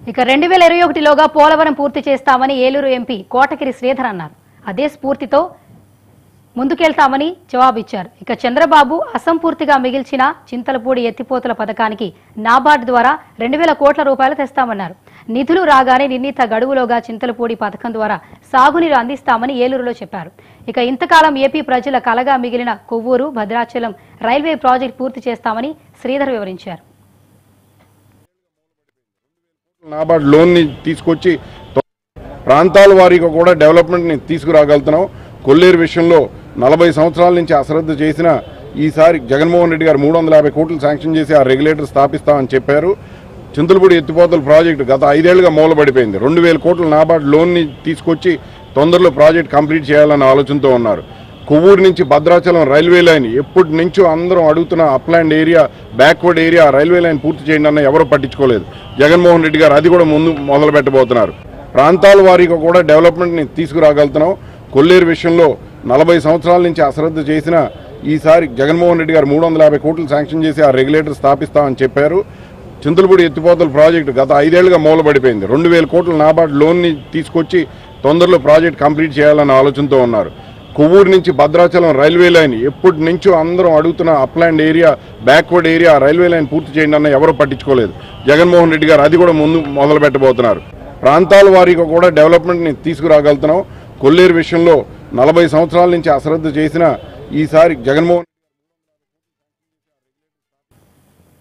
ఇక రెండు వేల ఇరవై ఒకటిలోగా పోలవరం పూర్తి చేస్తామని ఏలూరు ఎంపీ కోటగిరి శ్రీధర్ అన్నారు అదే స్ఫూర్తితో ముందుకెళ్తామని జవాబిచ్చారు ఇక చంద్రబాబు అసంపూర్తిగా మిగిల్చిన చింతలపూడి ఎత్తిపోతల పథకానికి నాబార్డు ద్వారా రెండు వేల కోట్ల రూపాయలు తెస్తామన్నారు నిధులు రాగానే నిర్ణీత గడువులోగా చింతలపూడి పథకం ద్వారా సాగునీరు అందిస్తామని ఏలూరులో చెప్పారు ఇక ఇంతకాలం ఏపీ ప్రజల కలగా మిగిలిన కొవ్వూరు భద్రాచలం రైల్వే ప్రాజెక్టు పూర్తి చేస్తామని శ్రీధర్ వివరించారు నాబార్డ్ లోన్ని తీసుకొచ్చి తో- ప్రాంతాల వారీగా కూడా డెవలప్మెంట్ని తీసుకురాగలుగుతున్నాం కొల్లేరు విషయంలో నలభై సంవత్సరాల నుంచి అశ్రద్ధ చేసిన ఈసారి జగన్మోహన్ రెడ్డి గారు మూడు వందల యాభై కోట్లు శాంక్షన్ చేసి ఆ రెగ్యులేటర్ స్థాపిస్తామని చెప్పారు చింతలపూడి ఎత్తిపోతల ప్రాజెక్టు గత ఐదేళ్లుగా మూలబడిపోయింది రెండు వేల కోట్ల నాబార్డ్ లోన్ని తీసుకొచ్చి తొందరలో ప్రాజెక్ట్ కంప్లీట్ చేయాలన్న ఆలోచనతో ఉన్నారు కొవ్వూరు నుంచి భద్రాచలం రైల్వే లైన్ ఎప్పటి నుంచో అందరం అడుగుతున్న upland area backward area railway line పూర్తి చేయండి అన్న ఎవరు పట్టించుకోలేదు జగన్మోహన్ రెడ్డి గారు అది కూడా ముందు మొదలు పెట్టబోతున్నారు ప్రాంతాల వారీగా కూడా డెవలప్మెంట్ని తీసుకురాగలుగుతున్నాం కొల్లేరు విషయంలో నలభై సంవత్సరాల నుంచి అశ్రద్ధ చేసిన ఈసారి జగన్మోహన్ రెడ్డి గారు మూడు వందల యాభై కోట్లు శాంక్షన్ చేసి ఆ రెగ్యులేటర్ స్థాపిస్తామని చెప్పారు చింతలపూడి ఎత్తిపోతల ప్రాజెక్టు గత ఐదేళ్లుగా మూలబడిపోయింది రెండు వేల కోట్ల నాబార్డ్ లోన్ని తీసుకొచ్చి తొందరలో ప్రాజెక్ట్ కంప్లీట్ చేయాలన్న ఆలోచనతో ఉన్నారు కొవ్వూరు నుంచి భద్రాచలం రైల్వే లైన్ ఎప్పటి నుంచో అందరం అడుగుతున్న upland area backward area railway line పూర్తి చేయండి అన్న ఎవరు పట్టించుకోలేదు జగన్మోహన్ రెడ్డి గారు అది కూడా ముందు మొదలు పెట్టబోతున్నారు ప్రాంతాల వారీగా కూడా డెవలప్మెంట్ని తీసుకురాగలుగుతున్నాం కొల్లేరు విషయంలో నలభై సంవత్సరాల నుంచి అశ్రద్ధ చేసిన ఈసారి జగన్మోహన్